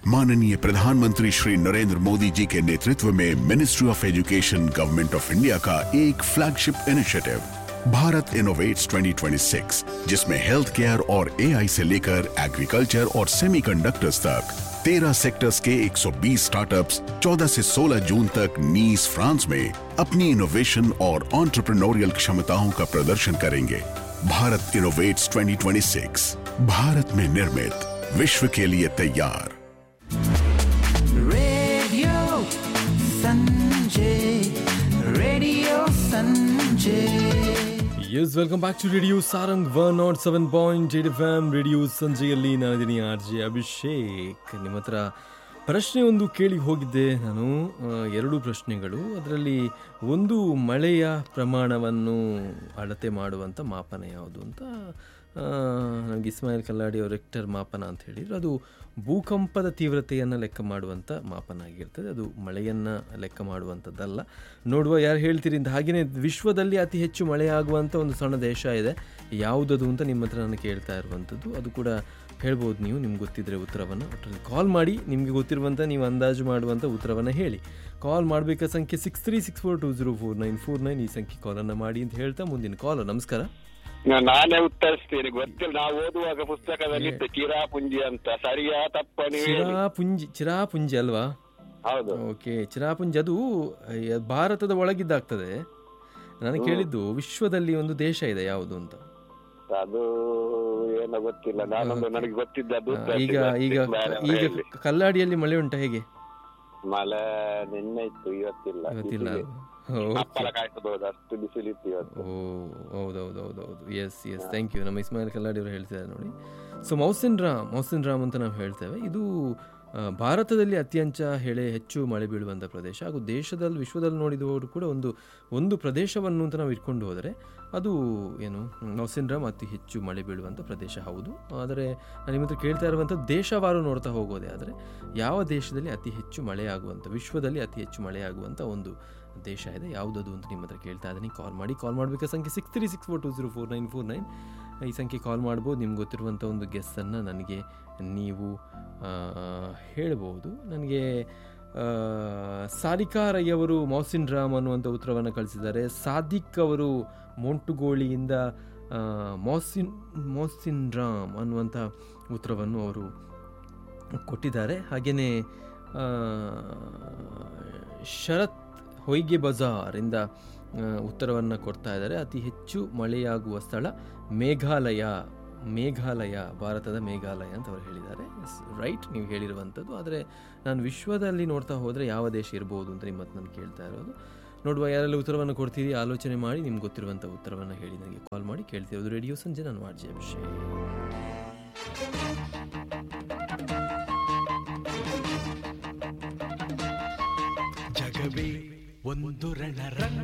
माननीय प्रधानमंत्री श्री नरेंद्र मोदी जी के नेतृत्व में ministry of education government of India का एक फ्लैगशिप इनिशिएटिव भारत इनोवेट्स 2026 जिसमें हेल्थ केयर और एआई से लेकर एग्रीकल्चर और सेमीकंडक्टर्स तक 13 सेक्टर्स के 120 स्टार्टअप्स 14 से 16 जून तक नीस फ्रांस में अपनी इनोवेशन और ऑन्टरप्रनोरियल क्षमताओं का प्रदर्शन करेंगे भारत इनोवेट्स 2026 भारत में निर्मित विश्व के लिए तैयार Radio Sanjay, Radio Sanjay. Yes welcome back to radio Sarang one nought seven point eight F M radio ಸಂಜೆಯಲ್ಲಿ ನಾನಿದ್ದೀನಿ ಆರ್ ಜೆ ಅಭಿಷೇಕ್ ನಿಮ್ಮ ಹತ್ರ ಪ್ರಶ್ನೆ ಒಂದು ಕೇಳಿ ಹೋಗಿದ್ದೆ ನಾನು ಆ, ಎರಡು ಪ್ರಶ್ನೆಗಳು ಅದರಲ್ಲಿ ಒಂದು ಮಳೆಯ ಪ್ರಮಾಣವನ್ನು ಅಳತೆ ಮಾಡುವಂಥ ಮಾಪನ ಯಾವುದು ಅಂತ ಆ, ನಮಗೆ ಇಸ್ಮಾಯಿಲ್ ಕಲ್ಲಾಡಿ ಅವ್ರ ರೆಕ್ಟರ್ ಮಾಪನ ಅಂತ ಹೇಳಿದ್ರು ಅದು ಭೂಕಂಪದ ತೀವ್ರತೆಯನ್ನು ಲೆಕ್ಕ ಮಾಡುವಂಥ ಮಾಪನ ಆಗಿರ್ತದೆ ಅದು ಮಳೆಯನ್ನು ಲೆಕ್ಕ ಮಾಡುವಂಥದ್ದಲ್ಲ ನೋಡುವ ಯಾರು ಹೇಳ್ತೀರಿ ಅಂತ ಹಾಗೆಯೇ ವಿಶ್ವದಲ್ಲಿ ಅತಿ ಹೆಚ್ಚು ಮಳೆಯಾಗುವಂಥ ಒಂದು ಸಣ್ಣ ದೇಶ ಇದೆ ಯಾವುದದು ಅಂತ ನಿಮ್ಮ ಹತ್ರ ನಾನು ಕೇಳ್ತಾ ಇರುವಂಥದ್ದು ಅದು ಕೂಡ ಹೇಳ್ಬೋದು ನೀವು ನಿಮ್ಗೆ ಗೊತ್ತಿದ್ರೆ ಉತ್ತರವನ್ನು ಒಟ್ಟಲ್ಲಿ ಕಾಲ್ ಮಾಡಿ ನಿಮಗೆ ಗೊತ್ತಿರುವಂಥ ನೀವು ಅಂದಾಜು ಮಾಡುವಂಥ ಉತ್ತರವನ್ನು ಹೇಳಿ ಕಾಲ್ ಮಾಡಬೇಕಾದ ಸಂಖ್ಯೆ six three six four two zero four nine four nine ಈ ಸಂಖ್ಯೆ ಕಾಲನ್ನು ಮಾಡಿ ಅಂತ ಹೇಳ್ತಾ ಮುಂದಿನ ಕಾಲ್ ನಮಸ್ಕಾರ ನಾನೇ ಉತ್ತರಿಸ್ತೀನಿ ಗೊತ್ತಿಲ್ಲ ನಾವು ಓದುವಾಗ ಪುಸ್ತಕದಲ್ಲಿ ಇತ್ತು ಕಿರಾಪುಂಜಿ ಅಂತ ಸರಿಯಾ ತಪ್ಪ ನೀವು ಹೇಳಿ ಚಿರಾಪುಂಜಿ ಚಿರಾಪುಂಜಿ ಅಲ್ವಾ ಹೌದು ಓಕೆ ಚಿರಾಪುಂಜಿ ಅದು ಅಹ್, ಭಾರತದ ಒಳಗಿದ್ದಾಗ್ತದೆ ನಾನು ಕೇಳಿದ್ದು ವಿಶ್ವದಲ್ಲಿ ಒಂದು ದೇಶ ಇದೆ ಯಾವುದು ಅಂತ ಅದು ಏನೋ ಗೊತ್ತಿಲ್ಲ ನಾನೊಂದು ನನಗೆ ಗೊತ್ತಿದ್ದದ್ದು ಆ, ಈಗ ಈಗ ಈಗ ಹೇಳಿ. ಕಲ್ಲಾಡಿಯಲ್ಲಿ ಮಳೆ ಉಂಟಾ ಹೇಗೆ ಮಳೆ ನಿನ್ನೆ ಇತ್ತು ಇವತ್ತಿಲ್ಲ ಗೊತ್ತಿಲ್ಲ ಬಿಸಿಲು. ಓಕೆ ಹಪ್ಪಳ ಕಾಯ್ತಬಹುದು ಅಷ್ಟು ಬಿಸಿಲಿತ್ತು ಇವತ್ತು ಓ ಹೌದೌದೌದೌದು ಎಸ್ ಎಸ್ ಥ್ಯಾಂಕ್ ಯು ನಮ್ಮ ಇಸ್ಮಾಯಿಲ್ ಕಲ್ಲಾಡಿ ಅವರು ಹೇಳ್ತಿದ್ದಾರೆ ನೋಡಿ so Mawsynram Mawsynram ಅಂತ ನಾವು ಹೇಳ್ತೇವೆ ಇದು ಆ, ಭಾರತದಲ್ಲಿ ಅತ್ಯಂತ ಹೇಳೆ ಹೆಚ್ಚು ಮಳೆ ಬೀಳುವಂಥ ಪ್ರದೇಶ ಹಾಗೂ ದೇಶದಲ್ಲಿ ವಿಶ್ವದಲ್ಲಿ ನೋಡಿದವರು ಕೂಡ ಒಂದು ಒಂದು ಪ್ರದೇಶವನ್ನು ಅಂತ ನಾವು ಇಟ್ಕೊಂಡು ಹೋದರೆ ಅದು ಏನು ಮೌಸಿನ್ ರಾಮ್ ಅತಿ ಹೆಚ್ಚು ಮಳೆ ಬೀಳುವಂಥ ಪ್ರದೇಶ ಹೌದು ಆದರೆ ನಾನು ನಿಮ್ಮ ಹತ್ರ ಕೇಳ್ತಾ ಇರುವಂಥ ದೇಶವಾರು ನೋಡ್ತಾ ಹೋಗೋದೇ ಆದರೆ ಯಾವ ದೇಶದಲ್ಲಿ ಅತಿ ಹೆಚ್ಚು ಮಳೆ ಆಗುವಂಥ ವಿಶ್ವದಲ್ಲಿ ಅತಿ ಹೆಚ್ಚು ಮಳೆ ಆಗುವಂಥ ಒಂದು ದೇಶ ಇದೆ ಯಾವುದದು ಅಂತ ನಿಮ್ಮ ಹತ್ರ ಕೇಳ್ತಾ ಇದ್ದೀನಿ ಕಾಲ್ ಮಾಡಿ ಕಾಲ್ ಮಾಡಬೇಕಾದ ಸಂಖ್ಯೆ six three six four two zero four nine four nine ಈ ಸಂಖ್ಯೆ ಕಾಲ್ ಮಾಡ್ಬೋದು ನಿಮ್ಗೆ ಗೊತ್ತಿರುವಂಥ ಒಂದು ಗೆಸ್ಸನ್ನು ನನಗೆ ನೀವು ಆ, ಹೇಳ್ಬೋದು ನನಗೆ ಆ, ಸಾರಿಕಾ ರೈ ಅವರು ಮೌಸಿನ್ ರಾಮ್ ಅನ್ನುವಂಥ ಉತ್ತರವನ್ನು ಕಳಿಸಿದ್ದಾರೆ ಸಾದಿಕ್ ಅವರು ಮೋಂಟುಗೋಳಿಯಿಂದ ಆ, ಮೌಸಿನ್ ಮೌಸಿನ್ ರಾಮ್ ಅನ್ನುವಂಥ ಉತ್ತರವನ್ನು ಅವರು ಕೊಟ್ಟಿದ್ದಾರೆ ಹಾಗೆಯೇ ಶರತ್ ಹೊಯ್ಗೆ ಬಜಾರಿಂದ ಉತ್ತರವನ್ನು ಕೊಡ್ತಾ ಇದ್ದಾರೆ ಅತಿ ಹೆಚ್ಚು ಮಳೆಯಾಗುವ ಸ್ಥಳ ಮೇಘಾಲಯ ಮೇಘಾಲಯ ಭಾರತದ ಮೇಘಾಲಯ ಅಂತ ಅವರು ಹೇಳಿದ್ದಾರೆ ರೈಟ್ ನೀವು ಹೇಳಿರುವಂಥದ್ದು ಆದರೆ ನಾನು ವಿಶ್ವದಲ್ಲಿ ನೋಡ್ತಾ ಹೋದರೆ ಯಾವ ದೇಶ ಇರ್ಬೋದು ಅಂತ ನಿಮ್ಮ ಹತ್ರ ನಾನು ಕೇಳ್ತಾ ಇರೋದು ನೋಡುವ ಯಾರೆಲ್ಲ ಉತ್ತರವನ್ನು ಕೊಡ್ತೀರಿ ಆಲೋಚನೆ ಮಾಡಿ ನಿಮ್ಗೆ ಗೊತ್ತಿರುವಂಥ ಉತ್ತರವನ್ನು ಹೇಳಿ ನನಗೆ ಕಾಲ್ ಮಾಡಿ ಕೇಳ್ತಿರೋದು ರೇಡಿಯೋ ಸಂಜೆ ನಾನು ಆರ್ಜೆ ಅಭಿಷೇಕ್ ಜಗವೇ ಒಂದು ರಣರಂಗ